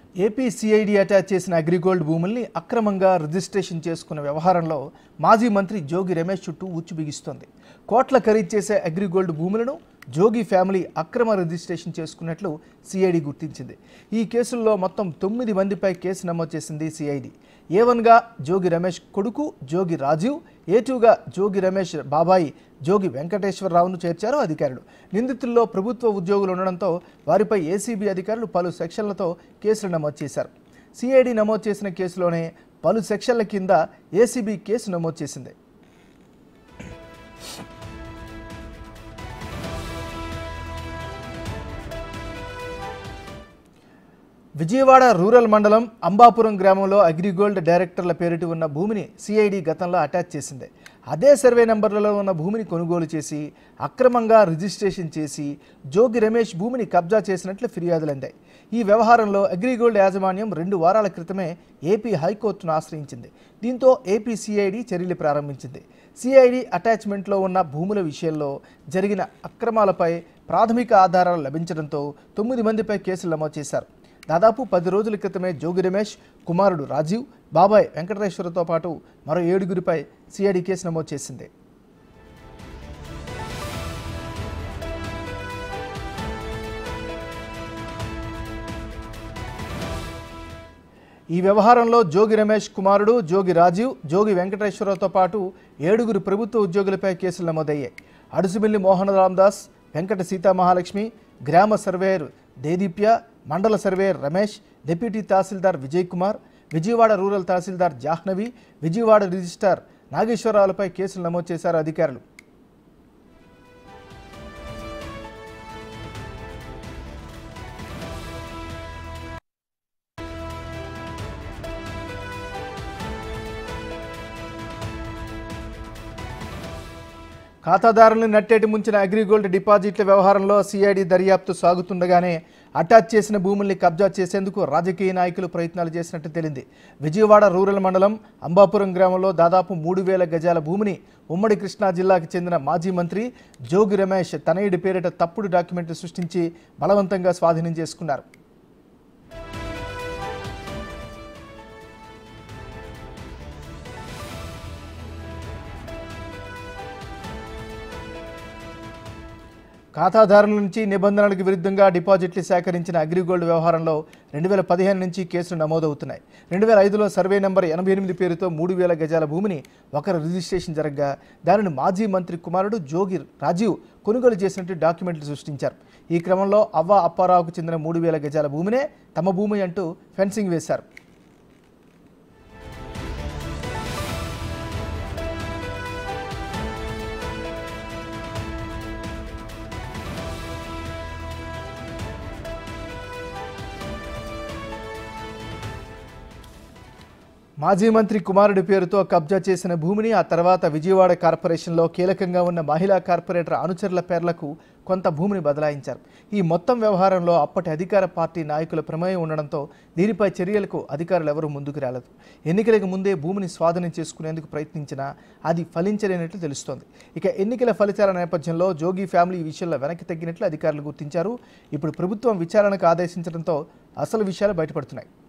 AP CID attach చేసిన అగ్రిగోల్డ్ భూముల్ని అక్రమంగా రిజిస్ట్రేషన్ చేసుకున్న వ్యవహారంలో మాజీ మంత్రి జోగి రమేష్ చుట్టూ ఉచ్చు బిగిస్తోంది కోట్ల ఖరీదు చేసే అగ్రిగోల్డ్ భూములను జోగి ఫ్యామిలీ అక్రమ రిజిస్ట్రేషన్ చేసుకున్నట్లు సిఐడి గుర్తించింది ఈ కేసుల్లో మొత్తం తొమ్మిది మందిపై కేసు నమోదు చేసింది సిఐడి ఏ వన్గా జోగి రమేష్ కొడుకు జోగి రాజీవ్ ఏ టూగా జోగి రమేష్ బాబాయి జోగి వెంకటేశ్వరరావును చేర్చారు అధికారులు నిందితుల్లో ప్రభుత్వ ఉద్యోగులు ఉండడంతో వారిపై ఏసీబీ అధికారులు పలు సెక్షన్లతో కేసులు నమోదు చేశారు సిఐడి నమోదు చేసిన కేసులోనే పలు సెక్షన్ల కింద ఏసీబీ కేసు నమోదు చేసింది విజయవాడ రూరల్ మండలం అంబాపురం గ్రామంలో అగ్రిగోల్డ్ డైరెక్టర్ల పేరిట ఉన్న భూమిని సిఐడి గతంలో అటాచ్ చేసింది అదే సర్వే నంబర్లలో ఉన్న భూమిని కొనుగోలు చేసి అక్రమంగా రిజిస్ట్రేషన్ చేసి జోగి రమేష్ భూమిని కబ్జా చేసినట్లు ఫిర్యాదులు అందాయి ఈ వ్యవహారంలో అగ్రిగోల్డ్ యాజమాన్యం రెండు వారాల క్రితమే ఏపీ హైకోర్టును ఆశ్రయించింది దీంతో ఏపీ సిఐడి చర్యలు ప్రారంభించింది సిఐడి అటాచ్మెంట్లో ఉన్న భూముల విషయంలో జరిగిన అక్రమాలపై ప్రాథమిక ఆధారాలు లభించడంతో తొమ్మిది మందిపై కేసులు నమోదు చేశారు దాదాపు పది రోజుల క్రితమే జోగి రమేష్ కుమారుడు రాజీవ్ బాబాయ్ వెంకటేశ్వరతో పాటు మరో ఏడుగురిపై సిఐడి కేసు నమోదు చేసింది ఈ వ్యవహారంలో జోగి రమేష్ కుమారుడు జోగి రాజీవ్ జోగి వెంకటేశ్వరరావుతో పాటు ఏడుగురు ప్రభుత్వ ఉద్యోగులపై కేసులు నమోదయ్యాయి అడుసుమిల్లి మోహన రామదాస్ వెంకట సీతామహాలక్ష్మి గ్రామ సర్వేయర్ దేదీప్య మండల surveyor Ramesh deputy tahsildar Vijay Kumar Vijayawada rural tahsildar Jahnavi Vijayawada registrar నాగేశ్వరరావులపై కేసులు నమోదు చేశారు అధికారులు ఖాతాదారులను నట్టేటి ముంచిన అగ్రిగోల్డ్ డిపాజిట్ల వ్యవహారంలో సిఐడి దర్యాప్తు సాగుతుండగానే అటాచ్ చేసిన భూముల్ని కబ్జా చేసేందుకు రాజకీయ నాయకులు ప్రయత్నాలు చేసినట్టు తేలింది విజయవాడ రూరల్ మండలం అంబాపురం గ్రామంలో దాదాపు మూడు వేల గజాల భూమిని ఉమ్మడి కృష్ణా జిల్లాకు చెందిన మాజీ మంత్రి జోగి రమేష్ తనయుడి పేరిట తప్పుడు డాక్యుమెంట్లు సృష్టించి బలవంతంగా స్వాధీనం చేసుకున్నారు ఖాతాదారుల నుంచి నిబంధనలకు విరుద్ధంగా డిపాజిట్లు సేకరించిన అగ్రిగోల్డ్ వ్యవహారంలో రెండు వేల పదిహేను నుంచి కేసులు నమోదవుతున్నాయి రెండు వేల ఐదులో సర్వే నెంబర్ ఎనభై ఎనిమిది పేరుతో మూడు వేల గజాల భూమిని ఒకరు రిజిస్ట్రేషన్ జరగగా దానిని మాజీ మంత్రి కుమారుడు జోగి రాజీవ్ కొనుగోలు చేసినట్టు డాక్యుమెంట్లు సృష్టించారు ఈ క్రమంలో అవ్వ అప్పారావుకు చెందిన మూడు వేల గజాల భూమినే తమ భూమి అంటూ ఫెన్సింగ్ వేశారు మాజీ మంత్రి కుమారుడి పేరుతో కబ్జా చేసిన భూమిని ఆ తర్వాత విజయవాడ కార్పొరేషన్లో కీలకంగా ఉన్న మహిళా కార్పొరేటర్ అనుచరుల పేర్లకు కొంత భూమిని బదలాయించారు ఈ మొత్తం వ్యవహారంలో అప్పటి అధికార పార్టీ నాయకుల ప్రమేయం ఉండడంతో దీనిపై చర్యలకు అధికారులు ఎవరూ ముందుకు రాలేదు ఎన్నికలకు ముందే భూమిని స్వాధీనం చేసుకునేందుకు ప్రయత్నించినా అది ఫలించలేనట్లు తెలుస్తోంది ఇక ఎన్నికల ఫలితాల నేపథ్యంలో జోగి ఫ్యామిలీ ఈ విషయంలో వెనక్కి తగ్గినట్లు అధికారులు గుర్తించారు ఇప్పుడు ప్రభుత్వం విచారణకు ఆదేశించడంతో అసలు విషయాలు బయటపడుతున్నాయి